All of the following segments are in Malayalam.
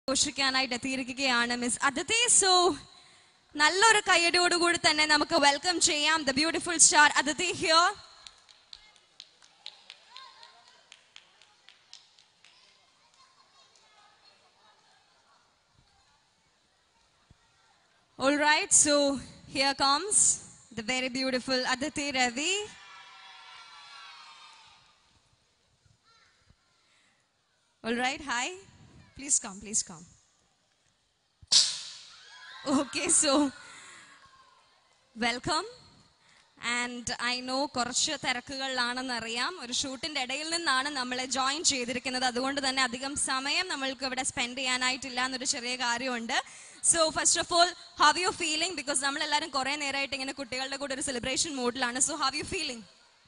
ഘോഷിക്കാനായിട്ട് എത്തിയിരിക്കുകയാണ് മിസ് അതിഥി സോ നല്ലൊരു കയ്യടിയോടുകൂടി തന്നെ നമുക്ക് വെൽക്കം ചെയ്യാം the beautiful star Athithi here All right, so here comes the very beautiful Aditi Ravi. All right, hi. Please come, please come. Okay, so welcome and I know കുറച്ച് തിരക്കുകളിലാണെന്ന് അറിയാം ഒരു ഷൂട്ടിന്റെ ഇടയിൽ നിന്നാണ് നമ്മളെ ജോയിൻ ചെയ്തിരിക്കുന്നത് അതുകൊണ്ട് തന്നെ അധികം സമയം നമ്മൾക്ക് ഇവിടെ സ്പെൻഡ് ചെയ്യാനായിട്ടില്ല എന്നൊരു ചെറിയ കാര്യമുണ്ട് so first of all how you feeling because നമ്മൾ എല്ലാവരും കുറെ നേരമായിട്ട് ഇങ്ങനെ കുട്ടികളുടെ കൂടെ ഒരു സെലിബ്രേഷൻ മൂഡിലാണ് so how you feeling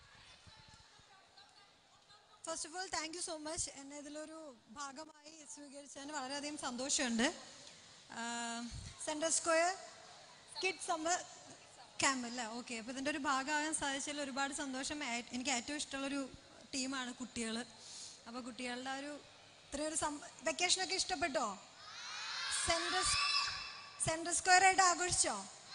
first of all thank you so much എന്നെ ഇതിലൊരു ഭാഗമായി സ്വീകരിച്ചതിന് വളരെയധികം സന്തോഷമുണ്ട് central square kid summer camp അല്ലേ ഓക്കെ അപ്പോൾ ഇതിൻ്റെ ഒരു ഭാഗമാകാൻ സാധിച്ചതിൽ ഒരുപാട് സന്തോഷം ഏ- എനിക്ക് ഏറ്റവും ഇഷ്ടമുള്ളൊരു ടീമാണ് കുട്ടികൾ അപ്പോൾ കുട്ടികളുടെ ഒരു ഇത്രയൊരു സം വെക്കേഷനൊക്കെ ഇഷ്ടപ്പെട്ടോ സെൻട്രൽ സെൻട്രൽ സ്ക്വയർ ആയിട്ട് ആഘോഷിച്ചോ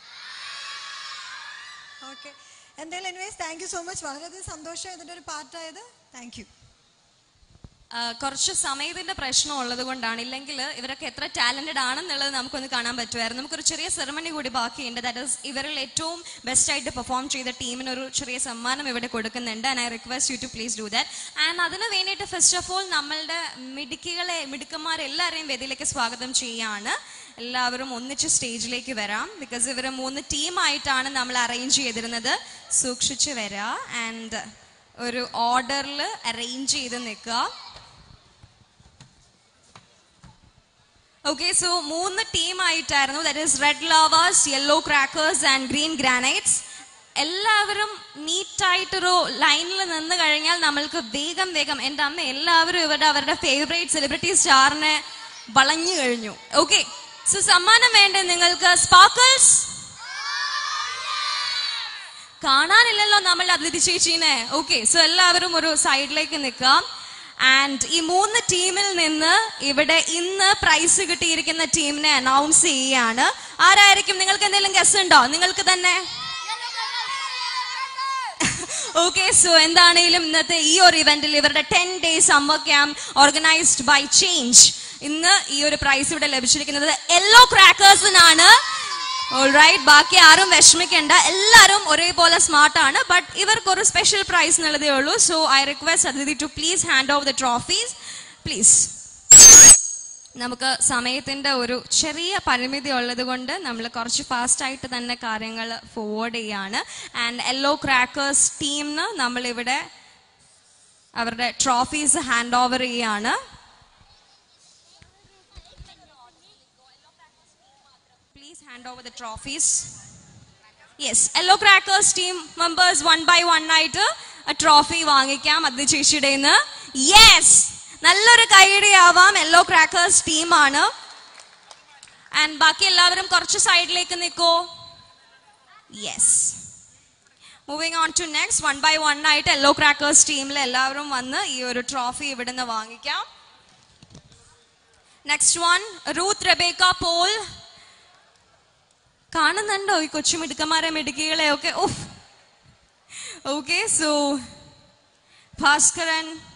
ഓക്കെ എന്തായാലും anyways thank you so much വളരെയധികം സന്തോഷം ഇതിൻ്റെ ഒരു പാർട്ടായത് താങ്ക് യു ആ, കുറച്ച് സമയത്തിന്റെ പ്രശ്നം ഉള്ളത് കൊണ്ടാണ് ഇല്ലെങ്കിൽ ഇവരൊക്കെ എത്ര ടാലന്റഡ് ആണെന്നുള്ളത് നമുക്കൊന്ന് കാണാൻ പറ്റുമായിരുന്നു നമുക്കൊരു ചെറിയ സെറമണി കൂടി ബാക്കിയുണ്ട് ദാറ്റ് ഇസ് ഇവരിൽ ഏറ്റവും ബെസ്റ്റ് ആയിട്ട് പെർഫോം ചെയ്ത ടീമിന് ഒരു ചെറിയ സമ്മാനം ഇവിടെ കൊടുക്കുന്നുണ്ട് and I request you to please do that and അതിന് വേണ്ടിയിട്ട് ഫസ്റ്റ് ഓഫ് ഓൾ നമ്മളുടെ മിടുക്കികളെ മിടുക്കന്മാരെല്ലാവരെയും വേദിയിലേക്ക് സ്വാഗതം ചെയ്യാണ് എല്ലാവരും ഒന്നിച്ച് സ്റ്റേജിലേക്ക് വരാം ബിക്കോസ് ഇവർ മൂന്ന് ടീമായിട്ടാണ് നമ്മൾ അറേഞ്ച് ചെയ്തിരുന്നത് സൂക്ഷിച്ച് വരാം ആൻഡ് ഒരു ഓർഡറിൽ അറേഞ്ച് ചെയ്ത് നിൽക്കുക ഓക്കെ സോ മൂന്ന് ടീമായിട്ടായിരുന്നു that is red lovers yellow crackers and green granites എല്ലാവരും നീറ്റായിട്ടൊരു ലൈനിൽ നിന്ന് കഴിഞ്ഞാൽ നമ്മൾക്ക് വേഗം വേഗം എൻ്റെ അമ്മ എല്ലാവരും ഇവരുടെ അവരുടെ ഫേവറേറ്റ് സെലിബ്രിറ്റി സ്റ്റാറിനെ വളഞ്ഞു കഴിഞ്ഞു ഓക്കെ സോ സമ്മാനം വേണ്ടേ നിങ്ങൾക്ക് സ്പാർക്കിൾസ് കാണാനില്ലല്ലോ നമ്മൾ അതിഥി ചേച്ചീനെ ഓക്കെ സോ എല്ലാവരും ഒരു സൈഡിലേക്ക് നിൽക്കാം ആൻഡ് ഈ മൂന്ന് ടീമിൽ നിന്ന് ഇവിടെ ഇന്ന് പ്രൈസ് കിട്ടിയിരിക്കുന്ന ടീമിനെ അനൗൺസ് ചെയ്യുകയാണ് ആരായിരിക്കും നിങ്ങൾക്ക് എന്തെങ്കിലും ഗസ് ഉണ്ടോ നിങ്ങൾക്ക് തന്നെ ഓക്കെ സോ എന്താണെങ്കിലും ഇന്നത്തെ ഈ ഒരു ഇവന്റിൽ ഇവരുടെ ten days summer camp organised by Change ഇന്ന് ഈ ഒരു പ്രൈസ് ഇവിടെ ലഭിച്ചിരിക്കുന്നത് യെല്ലോ ക്രാക്കേഴ്സിനാണ് റൈറ്റ് ബാക്കി ആരും വിഷമിക്കേണ്ട എല്ലാവരും ഒരേപോലെ സ്മാർട്ട് ആണ് ബട്ട് ഇവർക്ക് ഒരു സ്പെഷ്യൽ പ്രൈസ് എന്നുള്ളതേ ഉള്ളൂ so I request Athithi to please hand off the trophies please നമുക്ക് സമയത്തിന്റെ ഒരു ചെറിയ പരിമിതി ഉള്ളത് കൊണ്ട് നമ്മൾ കുറച്ച് ഫാസ്റ്റ് ആയിട്ട് തന്നെ കാര്യങ്ങൾ ഫോർവേഡ് ചെയ്യാണ് ആൻഡ് യെല്ലോ ക്രാക്കേഴ്സ് ടീമിന് നമ്മളിവിടെ അവരുടെ ട്രോഫീസ് ഹാൻഡ് ഓവർ ചെയ്യാണ് please hand over the trophies yes yellow crackers team members one by one ആയിട്ട് ട്രോഫി വാങ്ങിക്കാം അത് ചേച്ചിയുടെ യെസ് നല്ലൊരു കൈയടി ആവാം യെല്ലോ ക്രാക്കേഴ്സ് ടീമാണ് ആൻഡ് ബാക്കി എല്ലാവരും കുറച്ച് സൈഡിലേക്ക് നിൽക്കോ yes moving on to next one by one ആയിട്ട് യെല്ലോ ക്രാക്കേഴ്സ് ടീമിൽ എല്ലാവരും വന്ന് ഈ ഒരു ട്രോഫി ഇവിടുന്ന് വാങ്ങിക്കാം next one Ruth Rebecca Paul കാണുന്നുണ്ടോ ഈ കൊച്ചു മിടുക്കന്മാരെ മിടുക്കികളെ ഒക്കെ ഓഫ് ഓക്കെ സോ ഭാസ്കരൻ